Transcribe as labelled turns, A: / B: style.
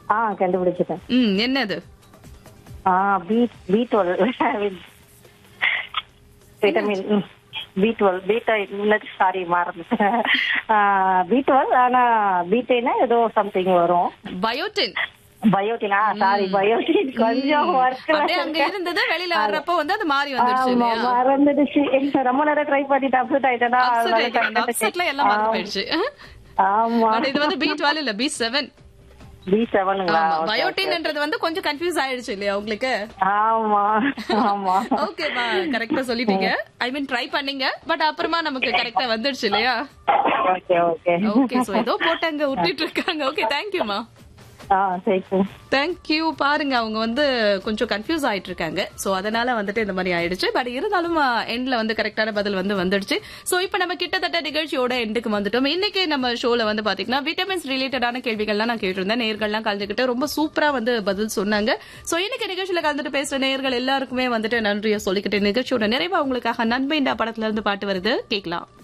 A: ஆ கண்டுபிடிச்சிட்டேன்
B: ம் என்னது
A: ஆ B B twelve vitamin B twelve beta sorry மறந்துட்டேன் பி டுவெல் ஆனா பீட்டைனா ஏதோ சம்திங் வரும்
B: பயோட்டின்
A: பயோட்டினா சாரி பயோட்டின் கொஞ்சம் ஒர்க்ல
B: அப்படியே அங்க இருந்தது வெளியில வர்றப்போ வந்து அது மாறி வந்துருச்சு
A: ஆமா
B: இல்லையா
A: மறந்துடுச்சு ரொம்ப நேரம் ட்ரை பண்ணிட்டு அப்செட் ஆயிட்டேனா
B: Upset
A: அதனால
B: ஆயிட்டீங்க. அந்த upsetல எல்லாம் மறந்து போயிடுச்சு
A: ஆமா
B: பட் இது வந்து பி டுவெல் இல்ல பி செவன்
A: பி செவனுங்களா
B: பயோட்டின்ன்றது வந்து கொஞ்சம் கன்ஃபியூஸ் ஆயிடுச்சு இல்லையா உங்களுக்கு
A: ஆமா ஆமா
B: ஓகேமா கரெக்டா சொல்லிட்டீங்க ஐ மீன் ட்ரை பண்ணீங்க பட் அப்புறமா நமக்கு கரெக்டா வந்துடுச்சு இல்லையா
A: ஓகே ஓகே
B: ஓகே சோ ஏதோ போட்டாங்க விட்டுட்டு இருக்காங்க ஓகே தேங்க்யூமா
A: ஆ தேங்க்யூ
B: தேங்க்யூ பாருங்க அவங்க வந்து கொஞ்சம் கன்ஃபியூஸ் ஆயிட்டு இருக்காங்க சோ அதனால வந்துட்டு இந்த மாதிரி ஆயிடுச்சு பட் இருந்தாலும் எண்ட்ல வந்து கரெக்டான பதில் வந்து வந்துடுச்சு சோ இப்போ நம்ம கிட்டத்தட்ட நிகழ்ச்சியோட எண்டுக்கு வந்துட்டோம் இன்னைக்கு நம்ம ஷோல வந்து பாத்தீங்கன்னா விட்டமின்ஸ் ரிலேட்டடான கேள்விகள்லாம் நான் கேட்டிருந்தேன் நேர்கள்லாம் கலந்துக்கிட்டு ரொம்ப சூப்பரா வந்து பதில் சொன்னாங்க சோ இன்னைக்கு நிகழ்ச்சியில கலந்துட்டு பேசுற நேர்கள் எல்லாருக்குமே வந்துட்டு நன்றியை சொல்லிக்கிட்டு நிகழ்ச்சியோட நிறைவா உங்களுக்காக நண்பைண்டா படத்துல இருந்து பாட்டு வருது கேட்கலாம்